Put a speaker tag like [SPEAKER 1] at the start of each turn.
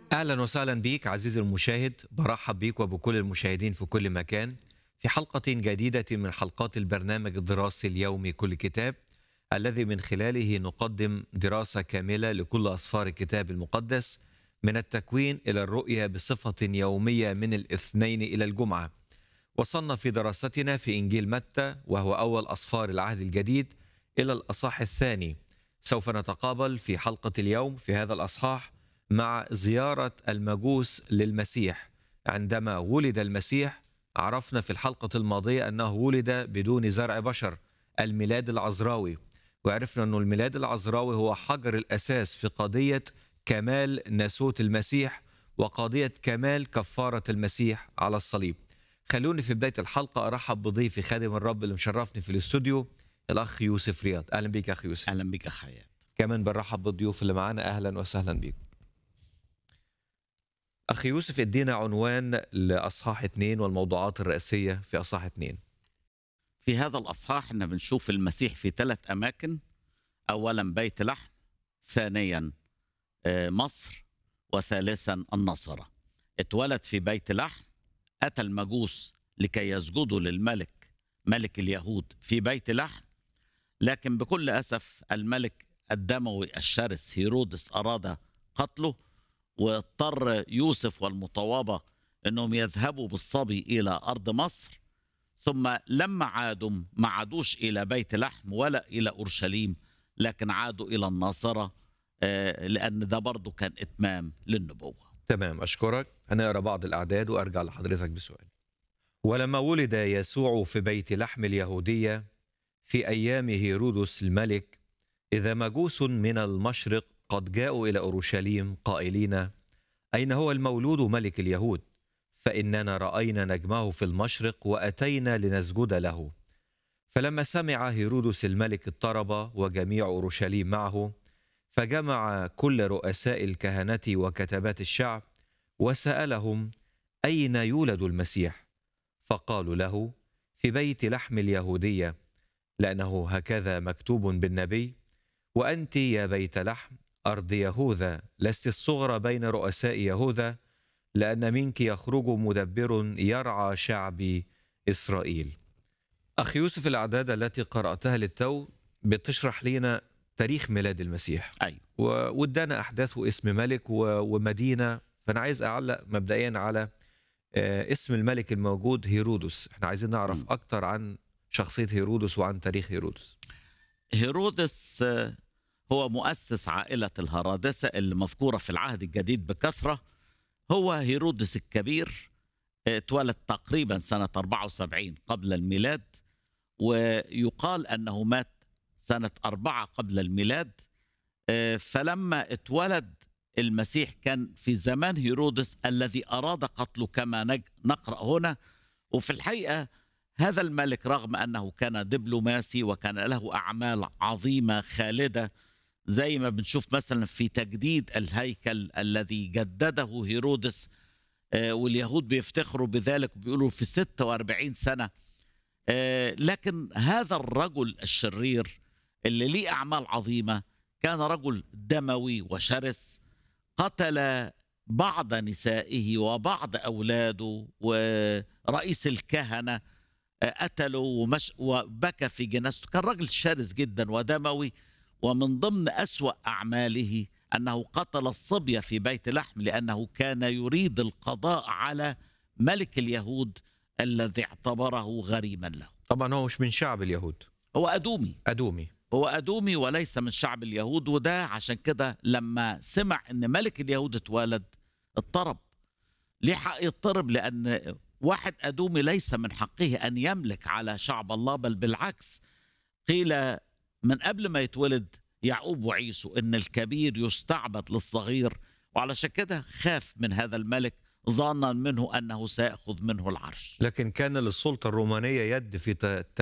[SPEAKER 1] اهلا وسهلا بيك عزيزي المشاهد برحب بيك وبكل المشاهدين في كل مكان في حلقه جديده من حلقات البرنامج الدراسي اليومي كل كتاب الذي من خلاله نقدم دراسه كامله لكل اسفار الكتاب المقدس من التكوين الى الرؤيه بصفه يوميه من الاثنين الى الجمعه وصلنا في دراستنا في انجيل متى وهو اول اسفار العهد الجديد الى الاصحاح الثاني سوف نتقابل في حلقه اليوم في هذا الاصحاح مع زيارة المجوس للمسيح عندما ولد المسيح عرفنا في الحلقة الماضية أنه ولد بدون زرع بشر الميلاد العذراوي وعرفنا أن الميلاد العذراوي هو حجر الأساس في قضية كمال ناسوت المسيح وقضية كمال كفارة المسيح على الصليب خلوني في بداية الحلقة أرحب بضيفي خادم الرب اللي مشرفني في الاستوديو الأخ يوسف رياض أهلا بيك يا أخ يوسف
[SPEAKER 2] اهلا بك يا حياة
[SPEAKER 1] كمان بنرحب بالضيوف اللي معانا اهلا وسهلا بيكم. اخي يوسف ادينا عنوان لاصحاح اثنين والموضوعات الرئيسيه في اصحاح اثنين.
[SPEAKER 2] في هذا الاصحاح احنا بنشوف المسيح في ثلاث اماكن اولا بيت لحم ثانيا آه، مصر وثالثا النصره اتولد في بيت لحم اتى المجوس لكي يسجدوا للملك ملك اليهود في بيت لحم لكن بكل اسف الملك الدموي الشرس هيرودس اراد قتله واضطر يوسف والمطوبه انهم يذهبوا بالصبي الى ارض مصر ثم لما عادوا ما عادوش الى بيت لحم ولا الى اورشليم لكن عادوا الى الناصره آه، لان ده برضه كان اتمام للنبوه
[SPEAKER 1] تمام اشكرك هنقرا بعض الاعداد وارجع لحضرتك بسؤال. ولما ولد يسوع في بيت لحم اليهوديه في ايام هيرودس الملك اذا مجوس من المشرق قد جاءوا الى اورشليم قائلين اين هو المولود ملك اليهود فاننا راينا نجمه في المشرق واتينا لنسجد له فلما سمع هيرودس الملك اضطرب وجميع اورشليم معه فجمع كل رؤساء الكهنه وكتبات الشعب وسالهم اين يولد المسيح فقالوا له في بيت لحم اليهوديه لانه هكذا مكتوب بالنبي وانت يا بيت لحم ارض يهوذا لست الصغرى بين رؤساء يهوذا لان منك يخرج مدبر يرعى شعبي اسرائيل. اخ يوسف الاعداد التي قراتها للتو بتشرح لنا تاريخ ميلاد المسيح
[SPEAKER 2] ايوه
[SPEAKER 1] و- وادانا احداث واسم ملك و- ومدينه فانا عايز اعلق مبدئيا على آه، اسم الملك الموجود هيرودس احنا عايزين نعرف
[SPEAKER 2] مم.
[SPEAKER 1] اكتر عن شخصيه هيرودس وعن تاريخ هيرودس
[SPEAKER 2] هيرودس آه، هو مؤسس عائلة الهرادسة اللي مذكورة في العهد الجديد بكثرة هو هيرودس الكبير آه، اتولد تقريبا سنة 74 قبل الميلاد ويقال أنه مات سنة أربعة قبل الميلاد آه، فلما اتولد المسيح كان في زمان هيرودس الذي أراد قتله كما نج- نقرأ هنا وفي الحقيقة هذا الملك رغم انه كان دبلوماسي وكان له اعمال عظيمه خالده زي ما بنشوف مثلا في تجديد الهيكل الذي جدده هيرودس آه، واليهود بيفتخروا بذلك وبيقولوا في 46 سنه آه، لكن هذا الرجل الشرير اللي ليه اعمال عظيمه كان رجل دموي وشرس قتل بعض نسائه وبعض اولاده ورئيس الكهنه قتله ومش وبكى في جنازته كان راجل شرس جدا ودموي ومن ضمن أسوأ أعماله أنه قتل الصبية في بيت لحم لأنه كان يريد القضاء على ملك اليهود الذي اعتبره غريما له
[SPEAKER 1] طبعا هو مش من شعب اليهود
[SPEAKER 2] هو أدومي
[SPEAKER 1] ادومي
[SPEAKER 2] هو أدومي وليس من شعب اليهود وده عشان كده لما سمع أن ملك اليهود اتولد اضطرب ليه حق يضطرب لأن واحد أدومي ليس من حقه أن يملك على شعب الله بل بالعكس قيل من قبل ما يتولد يعقوب وعيسو أن الكبير يستعبد للصغير وعلشان كده خاف من هذا الملك ظنا منه أنه سيأخذ منه العرش
[SPEAKER 1] لكن كان للسلطه الرومانيه يد في ت-